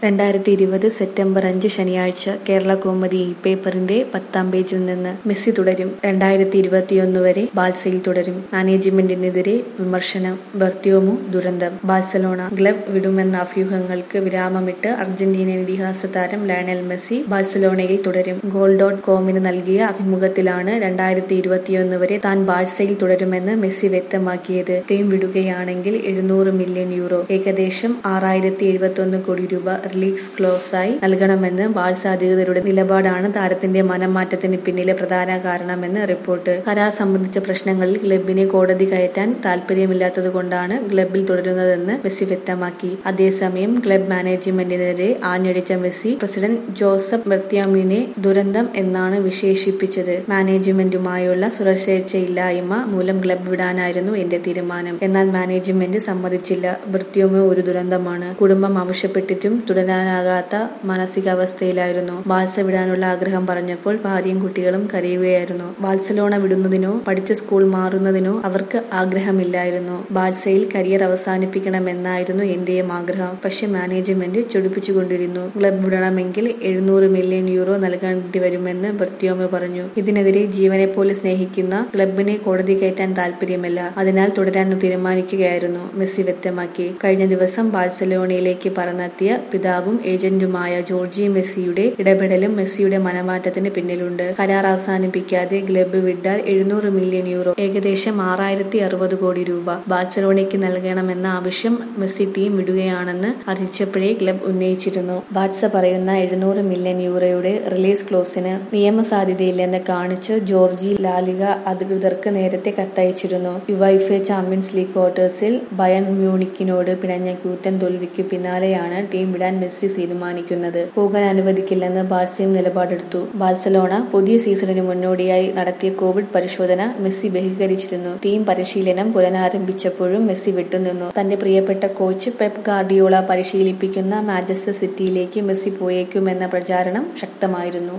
രണ്ടായിരത്തി ഇരുപത് സെപ്റ്റംബർ അഞ്ച് ശനിയാഴ്ച കേരള കൗമുദി ഇ പേപ്പറിന്റെ പത്താം പേജിൽ നിന്ന് മെസ്സി തുടരും രണ്ടായിരത്തി ഇരുപത്തിയൊന്ന് വരെ ബാൽസയിൽ തുടരും മാനേജ്മെന്റിനെതിരെ വിമർശനം ബർത്തിയോമു ദുരന്തം ബാഴ്സലോണ ക്ലബ് വിടുമെന്ന അഭ്യൂഹങ്ങൾക്ക് വിരാമമിട്ട് അർജന്റീനിയൻ ഇതിഹാസ താരം ലയണൽ മെസ്സി ബാഴ്സലോണയിൽ തുടരും ഗോൾ ഡോട്ട് കോമിന് നൽകിയ അഭിമുഖത്തിലാണ് രണ്ടായിരത്തി ഇരുപത്തിയൊന്ന് വരെ താൻ ബാഴ്സയിൽ തുടരുമെന്ന് മെസ്സി വ്യക്തമാക്കിയത് ടീം വിടുകയാണെങ്കിൽ എഴുന്നൂറ് മില്യൺ യൂറോ ഏകദേശം ആറായിരത്തി എഴുപത്തൊന്ന് കോടി രൂപ റിലീസ് ക്ലോസായി നൽകണമെന്ന് ബാഴ്സ അധികൃതരുടെ നിലപാടാണ് താരത്തിന്റെ മനംമാറ്റത്തിന് പിന്നിലെ പ്രധാന കാരണമെന്ന് റിപ്പോർട്ട് കരാർ സംബന്ധിച്ച പ്രശ്നങ്ങളിൽ ക്ലബിനെ കോടതി കയറ്റാൻ താൽപര്യമില്ലാത്തതുകൊണ്ടാണ് ക്ലബിൽ തുടരുന്നതെന്ന് മെസ്സി വ്യക്തമാക്കി അതേസമയം ക്ലബ് മാനേജ്മെന്റിനെതിരെ ആഞ്ഞടിച്ച മെസ്സി പ്രസിഡന്റ് ജോസഫ് ബർത്തിയാമിനെ ദുരന്തം എന്നാണ് വിശേഷിപ്പിച്ചത് മാനേജ്മെന്റുമായുള്ള സുരക്ഷയില്ലായ്മ മൂലം ക്ലബ് വിടാനായിരുന്നു എന്റെ തീരുമാനം എന്നാൽ മാനേജ്മെന്റ് സമ്മതിച്ചില്ല ബർത്തിയോമോ ഒരു ദുരന്തമാണ് കുടുംബം ആവശ്യപ്പെട്ടിട്ടും തുടരാനാകാത്ത മാനസികാവസ്ഥയിലായിരുന്നു ബാഴ്സ വിടാനുള്ള ആഗ്രഹം പറഞ്ഞപ്പോൾ ഭാര്യയും കുട്ടികളും കരയുകയായിരുന്നു ബാഴ്സലോണ വിടുന്നതിനോ പഠിച്ച സ്കൂൾ മാറുന്നതിനോ അവർക്ക് ആഗ്രഹമില്ലായിരുന്നു ബാഴ്സയിൽ കരിയർ അവസാനിപ്പിക്കണമെന്നായിരുന്നു എന്റെയും ആഗ്രഹം പക്ഷെ മാനേജ്മെന്റ് ചൊടിപ്പിച്ചുകൊണ്ടിരുന്നു ക്ലബ് വിടണമെങ്കിൽ എഴുന്നൂറ് മില്യൺ യൂറോ നൽകേണ്ടി വരുമെന്ന് ബർത്തിയോമോ പറഞ്ഞു ഇതിനെതിരെ ജീവനെ പോലെ സ്നേഹിക്കുന്ന ക്ലബിനെ കോടതി കയറ്റാൻ താല്പര്യമില്ല അതിനാൽ തുടരാൻ തീരുമാനിക്കുകയായിരുന്നു മെസ്സി വ്യക്തമാക്കി കഴിഞ്ഞ ദിവസം ബാഴ്സലോണയിലേക്ക് പറന്നെത്തിയ പിതാവും ഏജന്റുമായ ജോർജി മെസ്സിയുടെ ഇടപെടലും മെസ്സിയുടെ മനമാറ്റത്തിന് പിന്നിലുണ്ട് കരാർ അവസാനിപ്പിക്കാതെ ക്ലബ്ബ് വിട്ടാൽ എഴുന്നൂറ് മില്യൺ യൂറോ ഏകദേശം ആറായിരത്തി അറുപത് കോടി രൂപ ബാഴ്സലോണയ്ക്ക് നൽകണമെന്ന ആവശ്യം മെസ്സി ടീം വിടുകയാണെന്ന് അറിയിച്ചപ്പോഴേ ക്ലബ് ഉന്നയിച്ചിരുന്നു ബാഴ്സ പറയുന്ന എഴുന്നൂറ് മില്യൺ യൂറോയുടെ റിലീസ് ക്ലോസിന് നിയമസാധ്യതയില്ലെന്ന് കാണിച്ച് ജോർജി ലാലിക അധികൃതർക്ക് നേരത്തെ കത്തയച്ചിരുന്നു യുവൈഫ ചാമ്പ്യൻസ് ലീഗ് ക്വാർട്ടേഴ്സിൽ ബയൺ മ്യൂണിക്കിനോട് പിണഞ്ഞ കൂറ്റൻ തോൽവിക്ക് പിന്നാലെയാണ് ടീം വിടാൻ മെസ്സി തീരുമാനിക്കുന്നത് പോകാൻ അനുവദിക്കില്ലെന്ന് ബാഴ്സയും നിലപാടെടുത്തു ബാഴ്സലോണ പുതിയ സീസണിന് മുന്നോടിയായി നടത്തിയ കോവിഡ് പരിശോധന മെസ്സി ബഹിഷ്കരിച്ചിരുന്നു ടീം പരിശീലനം പുനരാരംഭിച്ചപ്പോഴും മെസ്സി വിട്ടുനിന്നു തന്റെ പ്രിയപ്പെട്ട കോച്ച് പെപ് ഗാർഡിയോള പരിശീലിപ്പിക്കുന്ന മാഞ്ചസ്റ്റർ സിറ്റിയിലേക്ക് മെസ്സി പോയേക്കുമെന്ന പ്രചാരണം ശക്തമായിരുന്നു